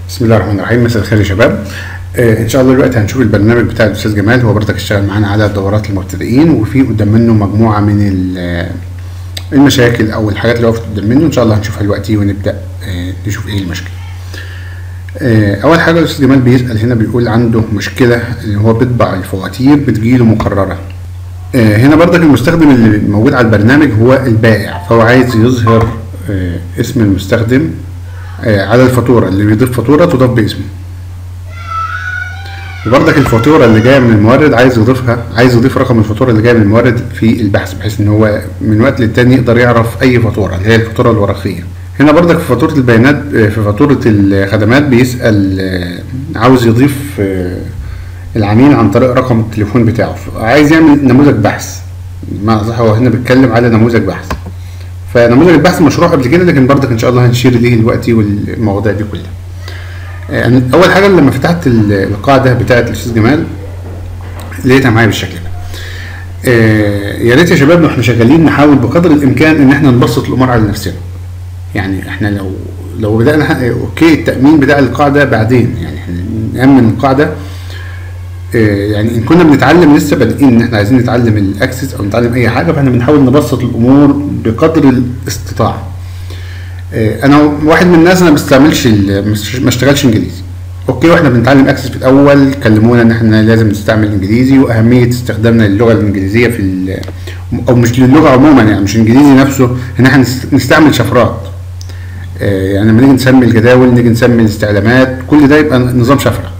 بسم الله الرحمن الرحيم مساء الخير يا شباب آه ان شاء الله دلوقتي هنشوف البرنامج بتاع الاستاذ جمال هو برضك اشتغل معانا على دورات المبتدئين وفي قدام منه مجموعه من ال- المشاكل او الحاجات اللي وقفت قدام منه ان شاء الله هنشوفها دلوقتي ونبدا آه نشوف ايه المشكله آه اول حاجه الاستاذ جمال بيسال هنا بيقول عنده مشكله اللي هو بيطبع الفواتير بتجيله مكرره آه هنا برضك المستخدم اللي موجود على البرنامج هو البائع فهو عايز يظهر آه اسم المستخدم آه على الفاتوره اللي بيضيف فاتوره تضاف باسمه وبرضك الفاتوره اللي جايه من المورد عايز يضيفها عايز يضيف رقم الفاتوره اللي جايه من المورد في البحث بحيث ان هو من وقت للتاني يقدر يعرف اي فاتوره اللي هي الفاتوره الورقيه هنا برضك في فاتوره البيانات آه، في فاتوره الخدمات بيسال آه، عاوز يضيف آه، العميل عن طريق رقم التليفون بتاعه عايز يعمل نموذج بحث ما صح هو هنا بيتكلم على نموذج بحث فنموذج البحث مشروع قبل كده لكن برضك ان شاء الله هنشير ليه دلوقتي والمواضيع دي كلها يعني اول حاجه لما فتحت ال- القاعده بتاعه الاستاذ جمال لقيتها معايا بالشكل ده آه، يا ريت يا شباب واحنا شغالين نحاول بقدر الامكان ان احنا نبسط الامور على نفسنا يعني احنا لو لو بدانا ح- اوكي التامين بتاع القاعده بعدين يعني احنا نامن القاعده آه، يعني ان كنا بنتعلم لسه بادئين ان احنا عايزين نتعلم الاكسس او نتعلم اي حاجه فاحنا بنحاول نبسط الامور بقدر الاستطاعه آه، انا واحد من الناس انا ما بستعملش ال- مش- ما اشتغلش انجليزي اوكي واحنا بنتعلم اكسس في الاول كلمونا ان احنا لازم نستعمل انجليزي واهميه استخدامنا للغه الانجليزيه في ال- او مش للغه عموما يعني مش الانجليزي نفسه ان احنا نست- نستعمل شفرات آه، يعني لما نيجي نسمي الجداول نيجي نسمي الاستعلامات كل ده يبقى نظام شفره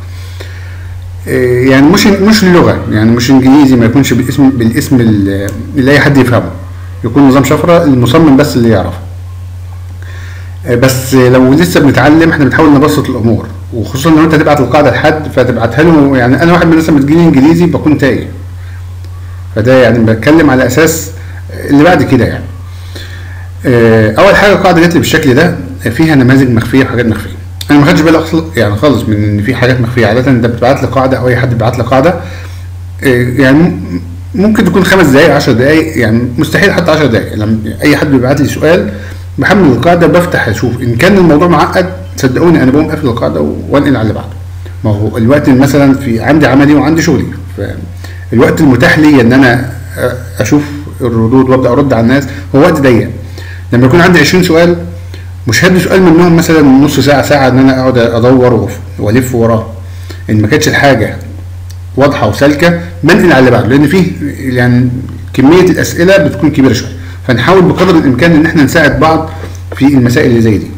آه، يعني مش مش اللغه يعني مش انجليزي ما يكونش بالاسم بالاسم ال- اللي اي حد يفهمه يكون نظام شفره المصمم بس اللي يعرفه آه، بس لو لسه بنتعلم احنا بنحاول نبسط الامور وخصوصا لو انت تبعت القاعده لحد فتبعتها له يعني انا واحد من الناس لما تجيلي انجليزي بكون تايه فده يعني بتكلم على اساس اللي بعد كده يعني آه، اول حاجه القاعده جت لي بالشكل ده فيها نماذج مخفيه وحاجات مخفيه انا ما خدتش بالي اصلا يعني خالص من ان في حاجات مخفيه عاده انت بتبعت لي قاعده او اي حد بيبعت لي قاعده آه، يعني م- ممكن تكون خمس دقائق 10 دقائق يعني مستحيل حتى 10 دقائق لما اي حد بيبعت لي سؤال بحمل القاعده بفتح اشوف ان كان الموضوع معقد صدقوني انا بقوم قافل القاعده وانقل على اللي بعده ما هو الوقت مثلا في عندي عملي وعندي شغلي فالوقت المتاح لي ان انا أ- اشوف الردود وابدا ارد على الناس هو وقت ضيق لما يكون عندي 20 سؤال مش هدي سؤال منهم مثلا نص ساعه ساعه ان انا اقعد ادور وأف- والف وراه ان ما كانتش الحاجه واضحه وسالكه بنقل على اللي بعده لان فيه يعني كميه الاسئله بتكون كبيره شويه فنحاول بقدر الامكان ان احنا نساعد بعض في المسائل اللي زي دي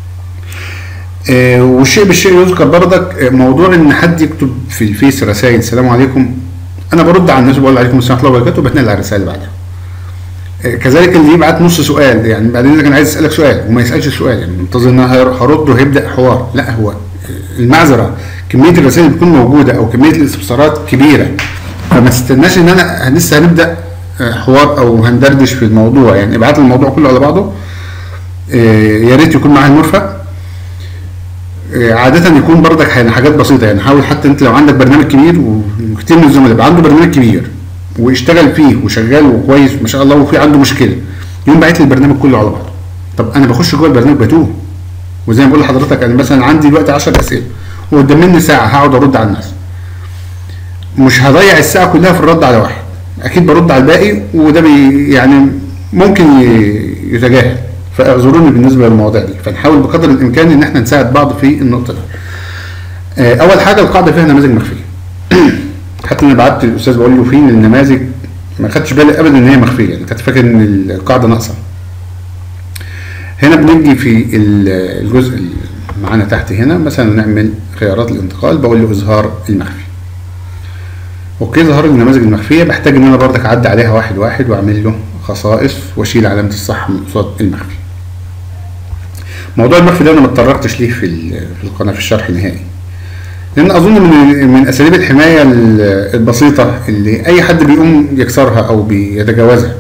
آه، والشيء بالشيء يذكر برضك آه، موضوع ان حد يكتب في الفيس رسائل السلام عليكم انا برد على الناس وبقول عليكم السلام ورحمه الله وبركاته وبتنقل على الرسائل اللي بعدها آه، كذلك اللي يبعت نص سؤال يعني بعدين اذا كان عايز يسالك سؤال وما يسالش السؤال يعني منتظر ان انا هير- هرد وهيبدا حوار لا هو المعذره كميه الرسائل اللي بتكون موجوده او كميه الاستفسارات كبيره فما تستناش ان انا لسه هنبدا آه، حوار او هندردش في الموضوع يعني ابعت لي الموضوع كله على بعضه آه، يا ريت يكون معاه المرفق آه، عادة يكون برضك يعني حاجات بسيطة يعني حاول حتى انت لو عندك برنامج كبير وكتير من الزملاء يبقى عنده برنامج كبير واشتغل فيه وشغال وكويس ما شاء الله وفي عنده مشكلة يقوم باعت لي البرنامج كله على بعضه طب انا بخش جوه البرنامج بتوه وزي ما بقول لحضرتك انا مثلا عندي دلوقتي 10 اسئله وقدام مني ساعه هقعد ارد على الناس مش هضيع الساعه كلها في الرد على واحد اكيد برد على الباقي وده بي يعني ممكن ي- يتجاهل فاعذروني بالنسبه للمواضيع دي فنحاول بقدر الامكان ان احنا نساعد بعض في النقطه دي آه، اول حاجه القاعده فيها نماذج مخفيه حتى انا بعت للاستاذ بقول له فين النماذج ما خدتش بالي ابدا ان هي مخفيه يعني كنت فاكر ان القاعده ناقصه هنا بنيجي في ال- الجزء اللي معانا تحت هنا مثلا نعمل خيارات الانتقال بقول له اظهار المخفي اوكي ظهر لي النماذج المخفيه بحتاج ان انا برضك اعدي عليها واحد واحد واعمل له خصائص واشيل علامه الصح من قصاد المخفي موضوع المخفي ده انا ما اتطرقتش ليه في ال- في القناه في الشرح نهائي لان اظن من من اساليب الحمايه ال- البسيطه اللي اي حد بيقوم يكسرها او بيتجاوزها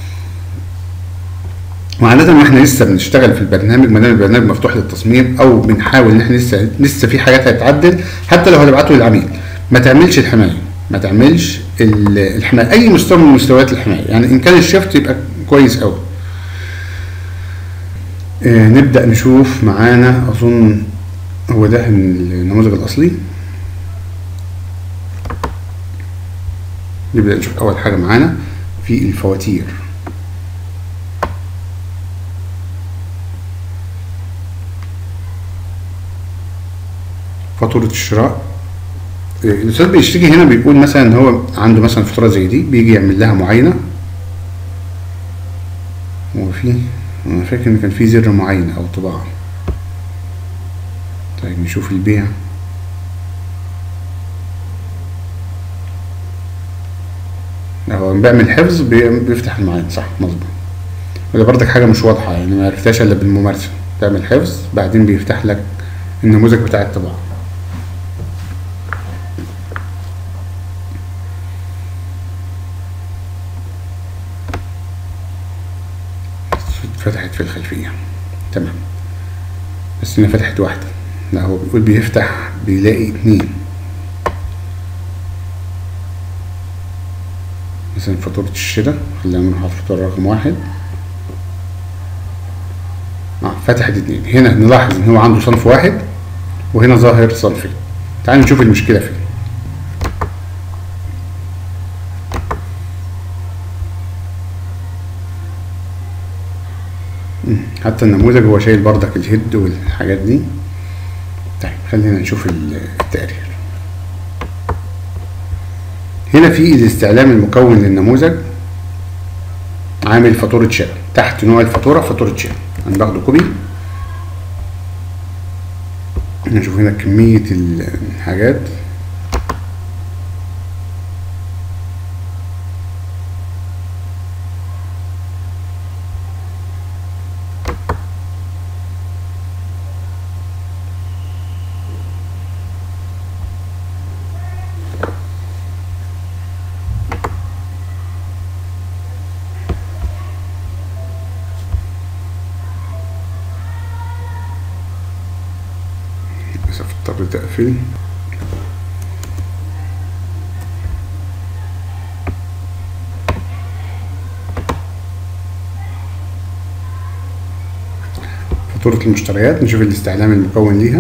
وعادة واحنا لسه بنشتغل في البرنامج ما دام البرنامج مفتوح للتصميم او بنحاول ان احنا لسه لسه في حاجات هتتعدل حتى لو هنبعته للعميل ما تعملش الحمايه ما تعملش ال- الحمايه اي مستوى من مستويات الحمايه يعني ان كان الشفت يبقى كويس قوي آه، نبدأ نشوف معانا أظن هو ده النموذج الأصلي نبدأ نشوف أول حاجة معانا في الفواتير فاتورة الشراء الأستاذ بيشتكي هنا بيقول مثلا إن هو عنده مثلا فاتورة زي دي بيجي يعمل لها معاينة وفي أنا فاكر إن كان في زر معين أو طباعة طيب نشوف البيع هو لما بيعمل حفظ بي- بيفتح المعين صح مظبوط وده برضك حاجة مش واضحة يعني ما عرفتهاش إلا بالممارسة تعمل حفظ بعدين بيفتح لك النموذج بتاع الطباعة فتحت في الخلفية تمام بس هنا فتحت واحدة لا هو بيقول بيفتح بيلاقي اتنين مثلا فاتورة الشراء خلينا نروح على الفاتورة رقم واحد اه فتحت اتنين هنا نلاحظ ان هو عنده صنف واحد وهنا ظاهر صنفين تعالوا نشوف المشكلة فين مم. حتى النموذج هو شايل بردك الهيد والحاجات دي طيب خلينا نشوف ال- التقرير هنا في الاستعلام المكون للنموذج عامل فاتورة شراء تحت نوع الفاتورة فاتورة شراء انا باخده كوبي نشوف هنا كمية الحاجات للأسف اضطريت أقفل فاتورة المشتريات نشوف الاستعلام المكون ليها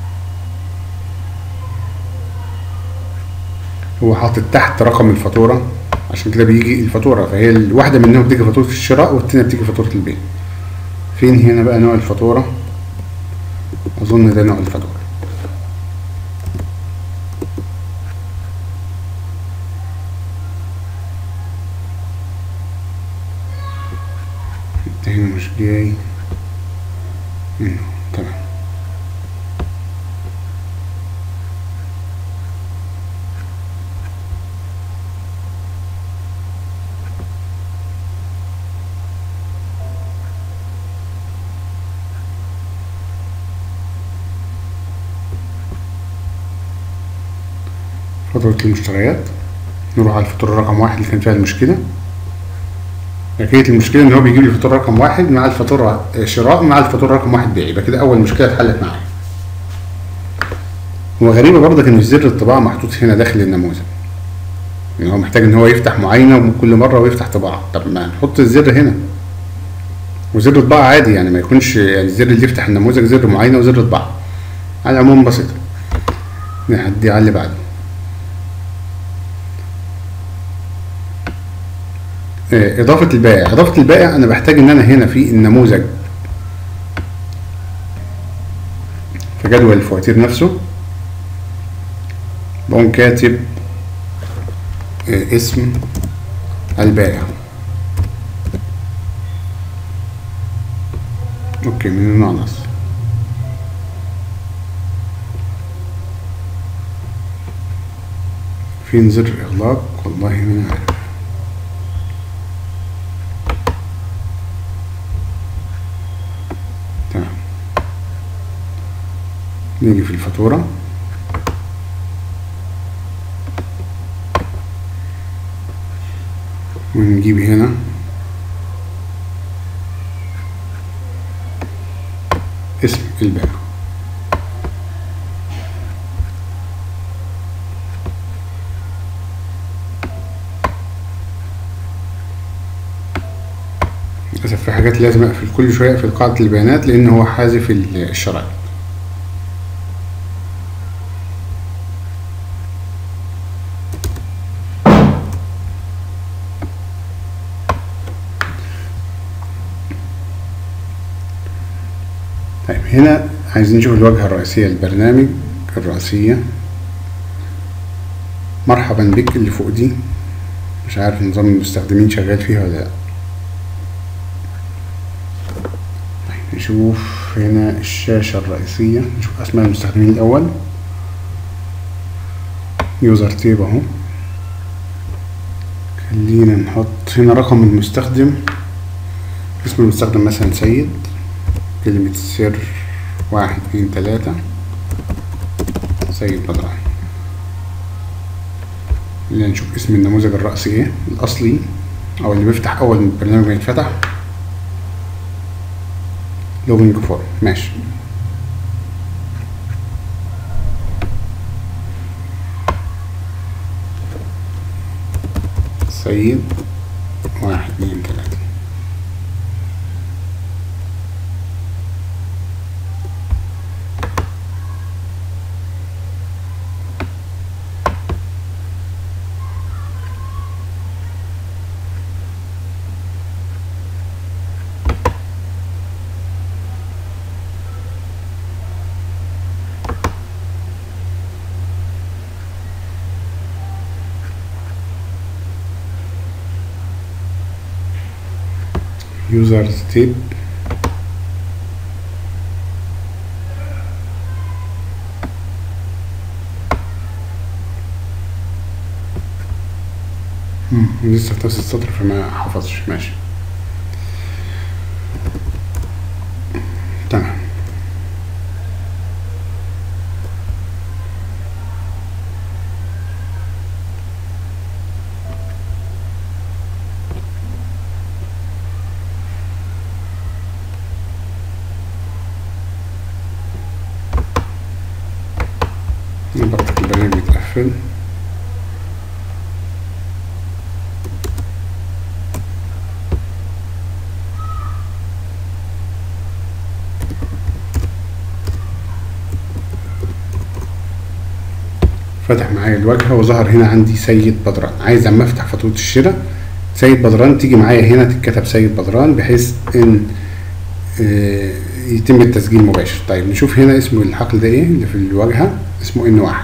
هو حاطط تحت رقم الفاتورة عشان كده بيجي الفاتورة فهي الواحدة منهم بتيجي فاتورة الشراء والتانية بتيجي فاتورة البيع فين هنا بقى نوع الفاتورة أظن ده نوع الفاتورة ده هنا مش جاي هنا تمام فاتورة المشتريات نروح على الفاتورة رقم واحد اللي كان فيها المشكلة حكاية المشكلة إن هو بيجيب لي فاتورة رقم واحد مع الفاتورة شراء مع الفاتورة رقم واحد بيع يبقى كده أول مشكلة اتحلت معايا. وغريبة برضك إن زر الطباعة محطوط هنا داخل النموذج. يعني هو محتاج إن هو يفتح معاينة كل مرة ويفتح طباعة، طب ما نحط الزر هنا. وزر طباعة عادي يعني ما يكونش يعني الزر اللي يفتح النموذج زر معاينة وزر طباعة. على العموم بسيطة. نعدي على اللي بعده. آه، إضافة البائع إضافة البائع أنا بحتاج إن أنا هنا في النموذج في جدول الفواتير نفسه بقوم كاتب آه، اسم البائع أوكي من النوع نص فين زر إغلاق والله ما أنا عارف تمام نيجي في الفاتورة ونجيب هنا اسم البائع للأسف في حاجات لازم أقفل كل شوية أقفل قاعدة البيانات لأن هو حازف ال- الشرايط هنا عايزين نشوف الواجهة الرئيسية للبرنامج الرئيسية مرحبا بك اللي فوق دي مش عارف نظام المستخدمين شغال فيها ولا لا طيب نشوف هنا الشاشة الرئيسية نشوف أسماء المستخدمين الأول يوزر تيب أهو خلينا نحط هنا رقم المستخدم اسم المستخدم مثلا سيد كلمة السر واحد اتنين تلاتة سيد بدران خلينا نشوف اسم النموذج الرئيسي ايه الأصلي أو اللي بيفتح أول ما البرنامج ما يتفتح لوجينج فورم ماشي سيد واحد اتنين تلاتة users tip مم، لسه في نفس السطر فما حفظش ماشي تمام نبطل البرنامج يتقفل فتح معايا الواجهة وظهر هنا عندي سيد بدران عايز اما افتح فاتورة الشراء سيد بدران تيجي معايا هنا تتكتب سيد بدران بحيث ان آه، يتم التسجيل مباشر طيب نشوف هنا اسم الحقل ده ايه اللي في الواجهة اسمه ان واحد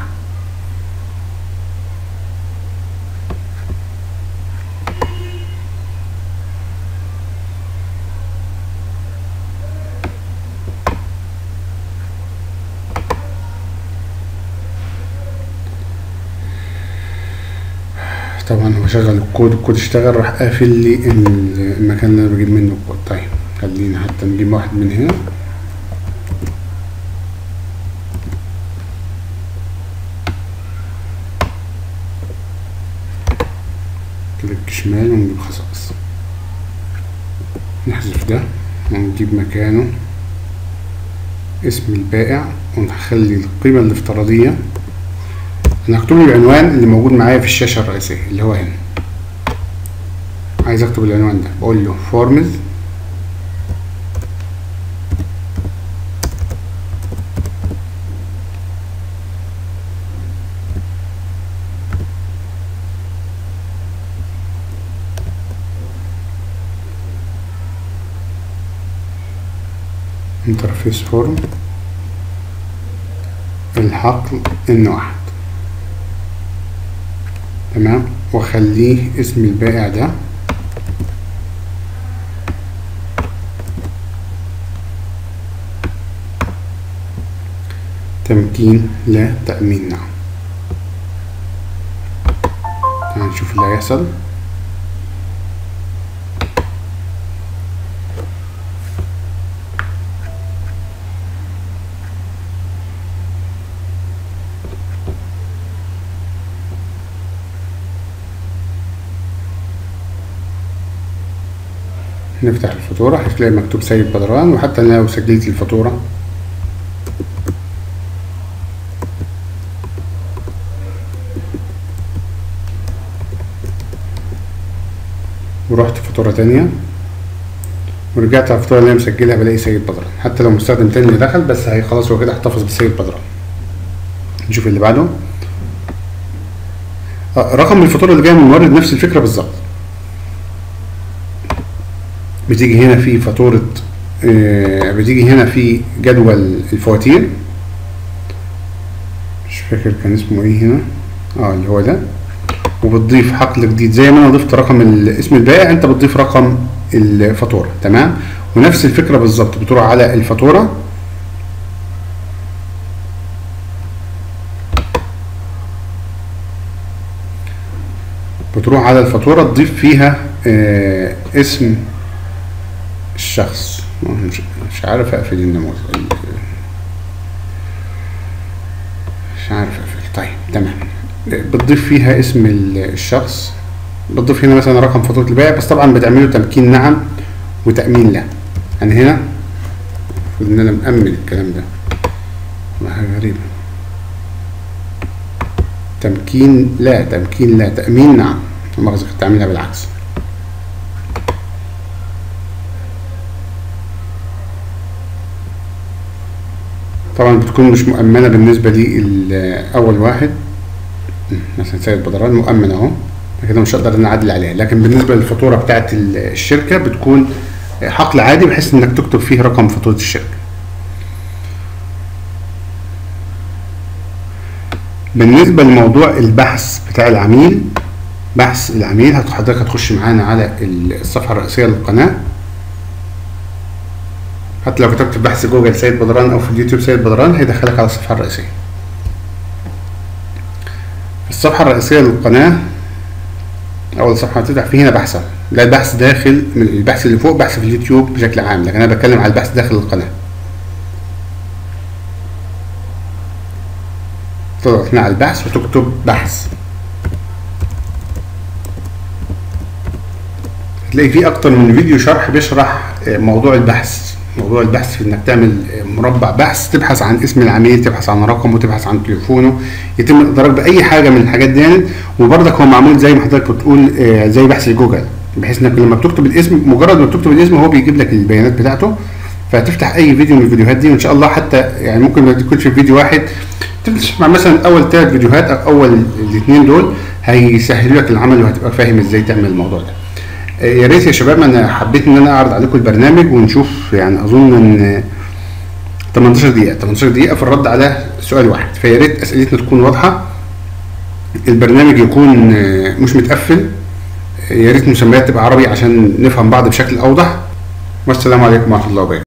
طبعا هو شغل الكود الكود اشتغل راح قافل لي ال- المكان اللي انا بجيب منه الكود طيب خلينا حتى نجيب واحد من هنا كليك شمال ونجيب خصائص نحذف ده ونجيب مكانه اسم البائع ونخلي القيمة الافتراضية انا هكتب له العنوان اللي موجود معايا في الشاشة الرئيسية اللي هو هنا عايز اكتب العنوان ده بقول له فورمز انترفيس فورم الحقل ان واحد تمام واخليه اسم البائع ده تمكين لا تأمين نعم تعال نشوف اللي هيحصل نفتح الفاتورة هتلاقي مكتوب سيد بدران وحتى أنا لو سجلت الفاتورة ورحت فاتورة تانية ورجعت على الفاتورة اللي أنا مسجلها بلاقي سيد بدران حتى لو مستخدم تاني اللي دخل بس هي خلاص هو كده احتفظ بسيد بدران نشوف اللي بعده آه، رقم الفاتورة اللي جاية من المورد نفس الفكرة بالظبط بتيجي هنا في فاتورة آه بتيجي هنا في جدول الفواتير مش فاكر كان اسمه ايه هنا اه اللي هو ده وبتضيف حقل جديد زي ما انا ضفت رقم ال- اسم البائع انت بتضيف رقم الفاتوره تمام ونفس الفكره بالظبط بتروح على الفاتوره بتروح على الفاتوره تضيف فيها آه اسم الشخص مش, مش عارف اقفل النموذج مش عارف اقفل طيب تمام بتضيف فيها اسم ال- الشخص بتضيف هنا مثلا رقم فاتورة البائع بس طبعا بتعمله تمكين نعم وتأمين لا يعني هنا المفروض ان انا مأمن الكلام ده حاجة غريبة تمكين لا تمكين لا تأمين نعم مؤاخذة كنت عاملها بالعكس طبعا بتكون مش مؤمنة بالنسبة لأول واحد مثلا سيد بدران مؤمن اهو كده مش هقدر ان أنا اعدل عليها لكن بالنسبه للفاتوره بتاعت ال- الشركه بتكون حقل عادي بحيث انك تكتب فيه رقم فاتوره الشركه بالنسبه لموضوع البحث بتاع العميل بحث العميل هت- حضرتك هتخش معانا على الصفحه الرئيسيه للقناه حتى لو كتبت بحث جوجل سيد بدران او في اليوتيوب سيد بدران هيدخلك على الصفحه الرئيسيه الصفحة الرئيسية للقناة أول صفحة هتفتح فيه هنا بحث لا البحث داخل من البحث اللي فوق بحث في اليوتيوب بشكل عام لكن أنا بتكلم على البحث داخل القناة تضغط هنا على البحث وتكتب بحث هتلاقي فيه أكتر من فيديو شرح بيشرح آه، موضوع البحث موضوع البحث في انك تعمل آه، مربع بحث تبحث عن اسم العميل تبحث عن رقمه تبحث عن تليفونه يتم الادراك باي حاجه من الحاجات دي وبرضك هو معمول زي ما حضرتك بتقول آه، زي بحث جوجل بحيث انك لما بتكتب الاسم مجرد ما بتكتب الاسم هو بيجيب لك البيانات بتاعته فتفتح اي فيديو من الفيديوهات دي وان شاء الله حتى يعني ممكن ما تكونش في فيديو واحد تسمع مثلا اول ثلاث فيديوهات او اول الاثنين دول هيسهلوا لك العمل وهتبقى فاهم ازاي تعمل الموضوع ده آه، يا ريت يا شباب انا حبيت ان انا اعرض عليكم البرنامج ونشوف يعني اظن ان 18 دقيقة 18 دقيقة في الرد على سؤال واحد فيا ريت اسئلتنا تكون واضحة البرنامج يكون آه، مش متقفل آه، يا ريت مسميات تبقى عربي عشان نفهم بعض بشكل اوضح والسلام عليكم ورحمة الله وبركاته